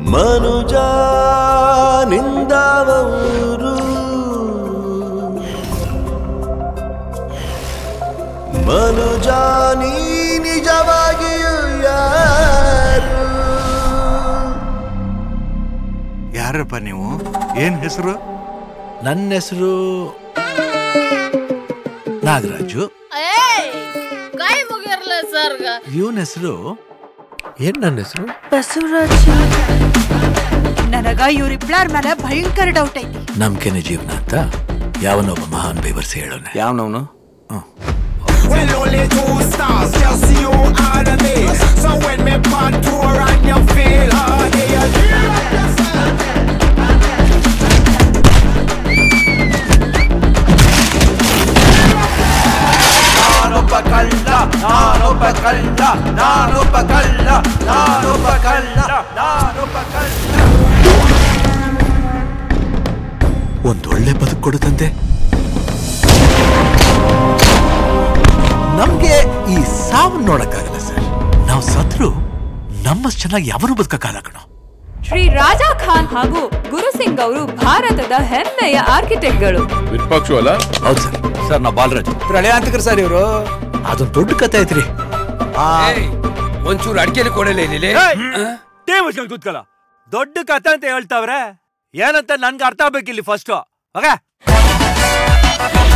ಮನುಜ ನಿಂದವರು ಮನುಜ ನೀ ನಿಜವಾಗಿಯೂ ಯಾರು ಯಾರಪ್ಪ ನೀವು ಏನ್ ಹೆಸರು ನನ್ನ ಹೆಸರು ನಾಗರಾಜು ಏಯ್ ಕೈ ಮುಗಿರ್ಲ ಸರ್ಗ ಇವನ ಹೆಸರು ಏನ್ ನನ್ನ ಹೆಸರು ನನಗ ಇವ್ರಿಬ್ಳಾರ ಮೇಲೆ ಭಯಂಕರ ಡೌಟ್ ಐತಿ ನಂಬಿಕೆನೆ ಜೀವನ ಅಂತ ಯಾವನೊಬ್ಬ ಮಹಾನ್ ಬೇವರ್ಸಿ ಹೇಳೋಣ ಯಾವನವನು Well, only two stars, just you and me. So when me part tour and you feel hard, you feel like yourself. ನಾನೊಬ್ಬ ಕಳ್ಳ ನಾನೊಬ್ಬ ಕಳ್ಳ ನಾನೊಬ್ಬ ಕಳ್ಳ ನಾನೊಬ್ಬ ಕಳ್ಳ ನಾನೊಬ್ಬ ಕಳ್ಳ ಒಂದೊಳ್ಳೆ ಬದುಕು ಕೊಡುತ್ತಂತೆ ನಮ್ಗೆ ಈ ಸಾವು ನೋಡಕ್ಕಾಗಲ್ಲ ಸರ್ ನಾವು ಸತ್ರು ನಮ್ಮಷ್ಟು ಚೆನ್ನಾಗಿ ಯಾವನು ಬದುಕಕ್ಕಾಗಲ್ಲ ಕಣೋ ಶ್ರೀ ರಾಜಾ ಖಾನ್ ಹಾಗೂ ಗುರು ಸಿಂಗ್ ಅವರು ಭಾರತದ ಹೆಮ್ಮೆಯ ಆರ್ಕಿಟೆಕ್ಟ್ಗಳು ವಿರೂಪಾಕ್ಷು ಅಲ್ಲ ಹೌದು ಸರ್ ಸರ್ ನಾ ಬಾಲರಾಜ್ ಪ್ರಳಯಾಂತಕರು ಸರ್ ಇವರು ಅದೊಂದು ದೊಡ್ಡ ಕತೆ ಐತ್ರಿ ಒಂಚೂರು ಅಡಿಕೆಲಿ ಕೊಡಲೇ ಇಲ್ಲಿ ಟೇ ಮುಚ್ಕೊಂಡು ಕೂತ್ಕಲ್ಲ ದೊಡ್ಡ ಕತೆ ಅಂತ ಹೇಳ್ತಾವ್ರೆ ಏನಂತ ನನ್ಗೆ ಅರ್ಥ ಆಗ್ಬೇಕಿಲ್ಲಿ ಫಸ್ಟ್ ಓಕೆ